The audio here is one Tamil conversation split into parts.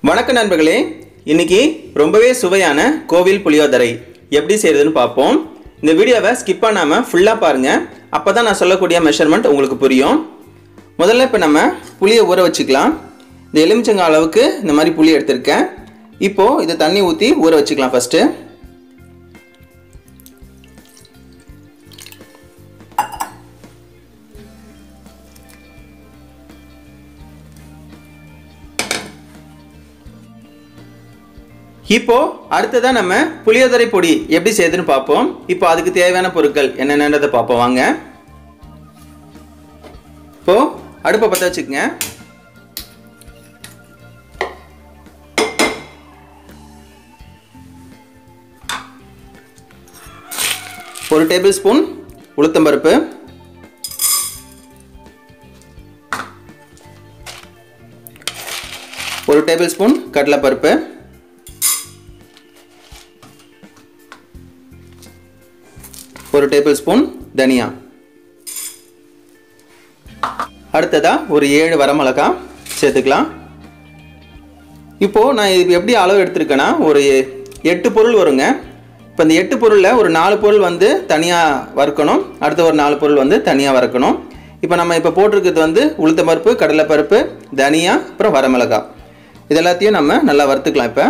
வணக்கம் நண்பர்களே இன்னைக்கு ரொம்பவே சுவையான கோவில் புளியோதரை எப்படி செய்யறதுன்னு பார்ப்போம் இந்த வீடியோவை ஸ்கிப் பண்ணாமல் ஃபுல்லாக பாருங்கள் அப்போ தான் நான் சொல்லக்கூடிய மெஷர்மெண்ட் உங்களுக்கு புரியும் முதல்ல இப்போ நம்ம புளியை ஊற வச்சுக்கலாம் இந்த எலுமிச்சங்க அளவுக்கு இந்த மாதிரி புளி எடுத்திருக்கேன் இப்போது இதை தண்ணி ஊற்றி ஊற வச்சுக்கலாம் ஃபஸ்ட்டு இப்போ அடுத்ததான் நம்ம புளியோதரை பொடி எப்படி செய்யுதுன்னு பார்ப்போம் இப்போ அதுக்கு தேவையான பொருட்கள் என்னென்னதை பார்ப்போம் வாங்க இப்போ அடுப்பை பற்ற வச்சுக்கோங்க ஒரு டேபிள் ஸ்பூன் உளுத்தம்பருப்பு ஒரு டேபிள் ஸ்பூன் கடலைப்பருப்பு ஒரு டேபிள் ஸ்பூன் தனியா அடுத்ததா ஒரு ஏழு வரமிளகா சேர்த்துக்கலாம் இப்போது நான் இது எப்படி அளவு எடுத்திருக்கேன்னா ஒரு எட்டு பொருள் வருங்க இப்போ இந்த எட்டு பொருளில் ஒரு நாலு பொருள் வந்து தனியாக வறுக்கணும் அடுத்த ஒரு நாலு பொருள் வந்து தனியாக வறுக்கணும் இப்போ நம்ம இப்போ போட்டிருக்கிறது வந்து உளுத்தம்பருப்பு கடலைப்பருப்பு தனியா அப்புறம் வரமிளகா இது எல்லாத்தையும் நம்ம நல்லா வறுத்துக்கலாம் இப்போ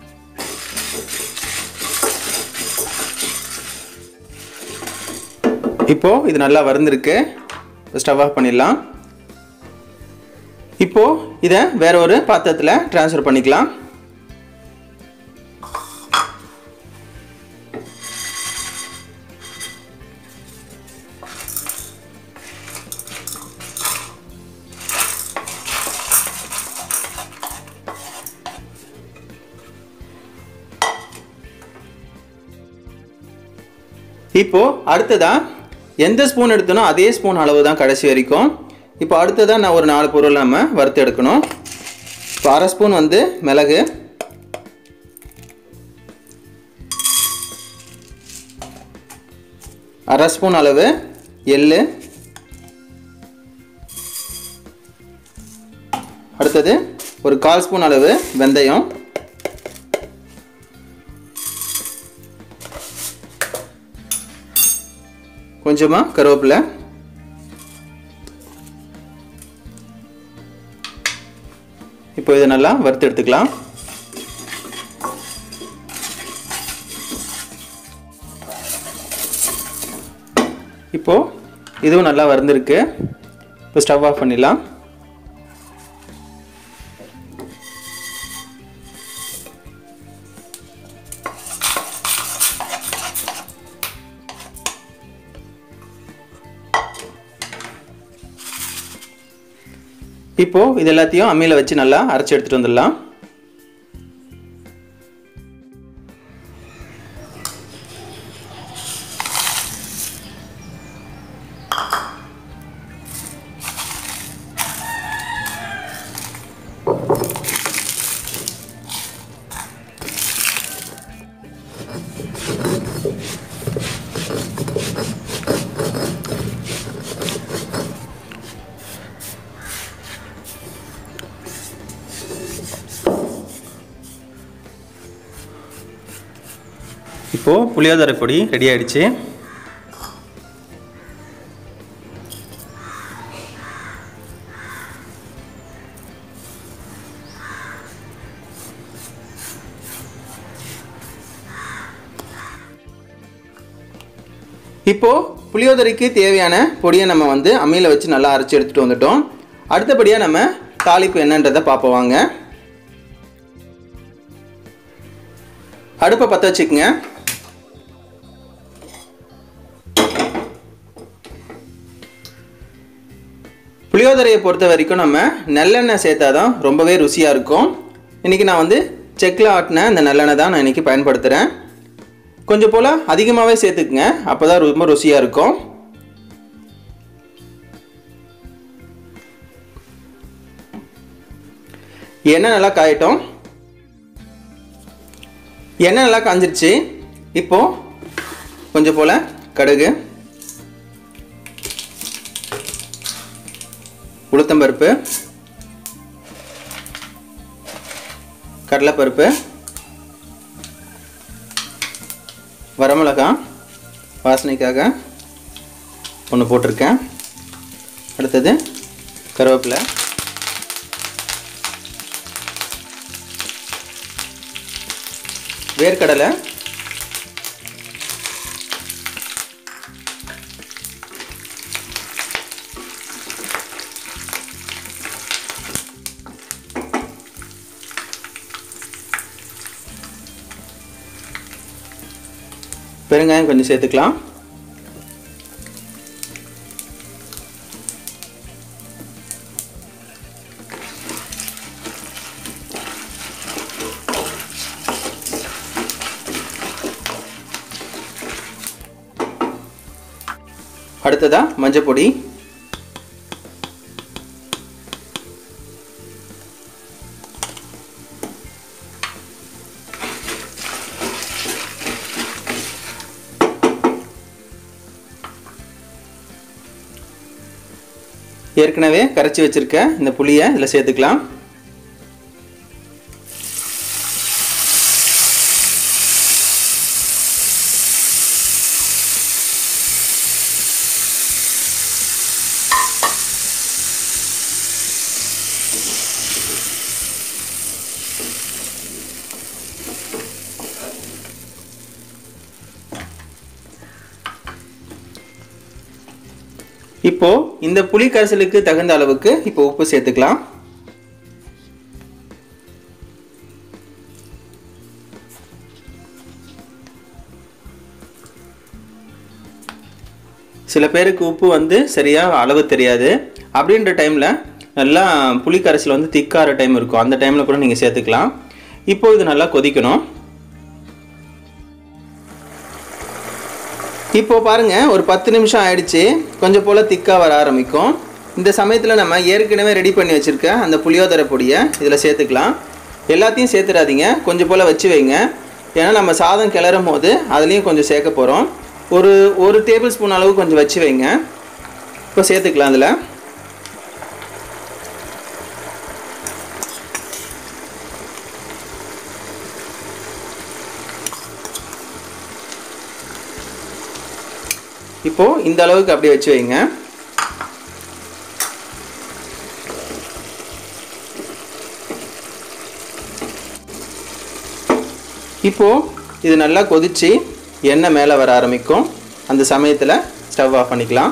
இப்போது இது நல்லா வறுந்துருக்கு ஸ்டவ் ஆஃப் பண்ணிடலாம் இப்போது இதை வேற ஒரு பாத்திரத்தில் ட்ரான்ஸ்ஃபர் பண்ணிக்கலாம் இப்போ அடுத்ததா எந்த ஸ்பூன் எடுத்தனோ அதே ஸ்பூன் அளவு தான் கடைசி வரைக்கும் இப்போ அடுத்ததாக நான் ஒரு நாலு பொருள் நம்ம வறுத்து எடுக்கணும் இப்போ அரை ஸ்பூன் வந்து மிளகு அரை ஸ்பூன் அளவு எள்ளு அடுத்தது ஒரு கால் ஸ்பூன் அளவு வெந்தயம் கொஞ்சமாக கருவேப்பிலை இப்போ இதை நல்லா வறுத்து எடுத்துக்கலாம் இப்போ இதுவும் நல்லா வறுந்துருக்கு இப்போ ஸ்டவ் ஆஃப் பண்ணிடலாம் இப்போ இது எல்லாத்தையும் அம்மியில் வச்சு நல்லா அரைச்சி எடுத்துகிட்டு வந்துடலாம் இப்போது புளியோதரை பொடி ரெடி ஆயிடுச்சு இப்போ புளியோதரைக்கு தேவையான பொடியை நம்ம வந்து அம்மியில் வச்சு நல்லா அரைச்சி எடுத்துகிட்டு வந்துட்டோம் அடுத்தபடியாக நம்ம தாளிப்பு என்னன்றதை பார்ப்போம் வாங்க அடுப்பை பற்ற வச்சுக்கோங்க புளியோதரையை பொறுத்த வரைக்கும் நம்ம நல்லெண்ணெய் சேர்த்தா தான் ரொம்பவே ருசியாக இருக்கும் இன்றைக்கி நான் வந்து செக்கில் ஆட்டின இந்த நல்லெண்ணெய் தான் நான் இன்றைக்கி பயன்படுத்துகிறேன் கொஞ்சம் போல் அதிகமாகவே சேர்த்துக்குங்க அப்போ தான் ரொம்ப ருசியாக இருக்கும் எண்ணெய் நல்லா காயட்டும் எண்ணெய் நல்லா காஞ்சிருச்சு இப்போது கொஞ்சம் போல் கடுகு உளுத்தம்பருப்பு கடலைப்பருப்பு வரமிளகா வாசனைக்காக ஒன்று போட்டிருக்கேன் அடுத்தது கருவேப்பிலை வேர்க்கடலை பெருங்காயம் கொஞ்சம் சேர்த்துக்கலாம் அடுத்ததா மஞ்சள் பொடி ஏற்கனவே கரைச்சி வச்சிருக்க இந்த புளியை இதில் சேர்த்துக்கலாம் இப்போ இந்த புளி கரைசலுக்கு தகுந்த அளவுக்கு இப்போ உப்பு சேர்த்துக்கலாம் சில பேருக்கு உப்பு வந்து சரியாக அளவு தெரியாது அப்படின்ற டைமில் நல்லா புளி கரைசல் வந்து திக்கார டைம் இருக்கும் அந்த டைமில் கூட நீங்கள் சேர்த்துக்கலாம் இப்போ இது நல்லா கொதிக்கணும் இப்போ பாருங்க ஒரு பத்து நிமிஷம் ஆயிடுச்சு கொஞ்சம் போல் திக்காக வர ஆரம்பிக்கும் இந்த சமயத்தில் நம்ம ஏற்கனவே ரெடி பண்ணி வச்சுருக்க அந்த புளியோதரை பொடியை இதில் சேர்த்துக்கலாம் எல்லாத்தையும் சேர்த்துடாதீங்க கொஞ்சம் போல் வச்சு வைங்க ஏன்னா நம்ம சாதம் கிளறும் போது அதுலேயும் கொஞ்சம் சேர்க்க போகிறோம் ஒரு ஒரு டேபிள் ஸ்பூன் அளவு கொஞ்சம் வச்சு வைங்க இப்போ சேர்த்துக்கலாம் அதில் இப்போ இந்த அளவுக்கு அப்படியே வச்சு வைங்க இப்போ இது நல்லா கொதிச்சு எண்ணெய் மேலே வர ஆரம்பிக்கும் அந்த சமயத்தில் ஸ்டவ் ஆஃப் பண்ணிக்கலாம்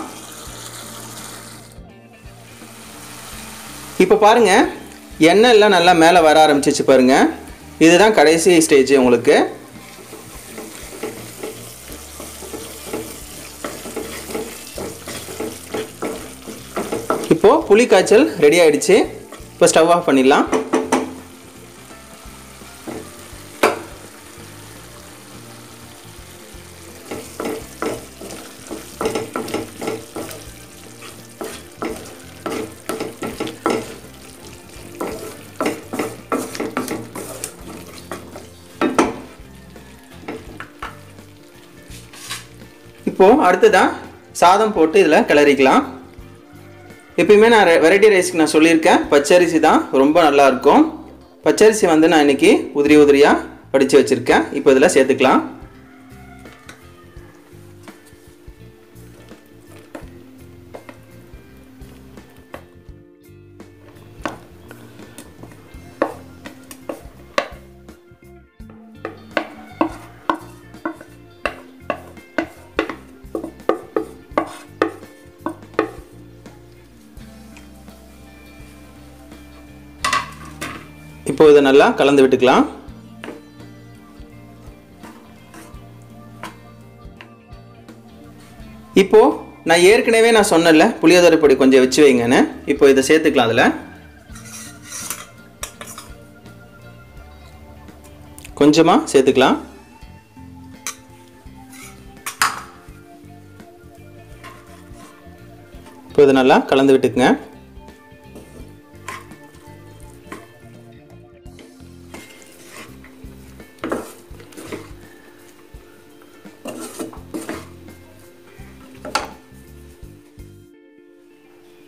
இப்போ பாருங்க எண்ணெய் எல்லாம் நல்லா மேலே வர ஆரம்பிச்சிச்சு பாருங்க இதுதான் கடைசி ஸ்டேஜ் உங்களுக்கு இப்போ புளி காய்ச்சல் ரெடி ஆயிடுச்சு இப்போ ஸ்டவ் ஆஃப் பண்ணிடலாம் இப்போ அடுத்ததா சாதம் போட்டு இதில் கிளறிக்கலாம் எப்பயுமே நான் வெரைட்டி ரைஸ்க்கு நான் சொல்லியிருக்கேன் பச்சரிசி தான் ரொம்ப நல்லா இருக்கும் பச்சரிசி வந்து நான் இன்னைக்கு உதிரி உதிரியாக வடித்து வச்சுருக்கேன் இப்போ இதில் சேர்த்துக்கலாம் இப்போ இதை நல்லா கலந்து விட்டுக்கலாம் இப்போ நான் ஏற்கனவே நான் சொன்னல புளியோதரை பொடி கொஞ்சம் வச்சு வைங்கன்னு இப்போ இதை சேர்த்துக்கலாம் அதில் கொஞ்சமாக சேர்த்துக்கலாம் இப்போ இதை நல்லா கலந்து விட்டுக்குங்க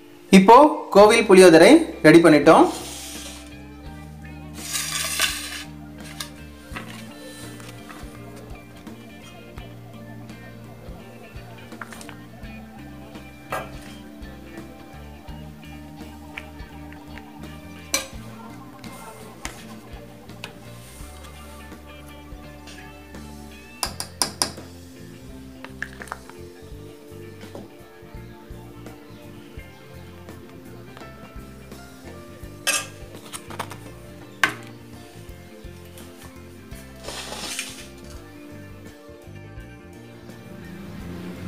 இப்போ கோவில் புளியோதரை ரெடி பண்ணிட்டோம்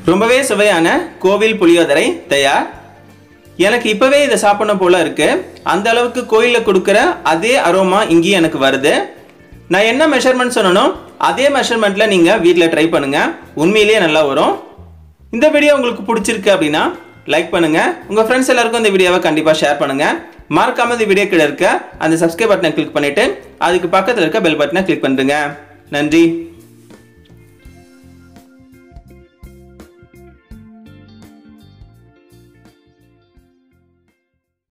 ரொம்பவே சுவையான கோவில் புளியோதரை தயார் எனக்கு இப்போவே இதை சாப்பிடணும் போல இருக்கு அந்த அளவுக்கு கோயிலில் கொடுக்குற அதே அரோமா இங்கேயும் எனக்கு வருது நான் என்ன மெஷர்மெண்ட் சொன்னனோ அதே மெஷர்மெண்ட்டில் நீங்கள் வீட்டில் ட்ரை பண்ணுங்கள் உண்மையிலேயே நல்லா வரும் இந்த வீடியோ உங்களுக்கு பிடிச்சிருக்கு அப்படின்னா லைக் பண்ணுங்கள் உங்கள் ஃப்ரெண்ட்ஸ் எல்லாருக்கும் இந்த வீடியோவை கண்டிப்பாக ஷேர் பண்ணுங்கள் மறக்காம இந்த வீடியோ கீழே இருக்க அந்த சப்ஸ்கிரைப் பட்டனை கிளிக் பண்ணிவிட்டு அதுக்கு பக்கத்தில் இருக்க பெல் பட்டனை கிளிக் பண்ணுங்க நன்றி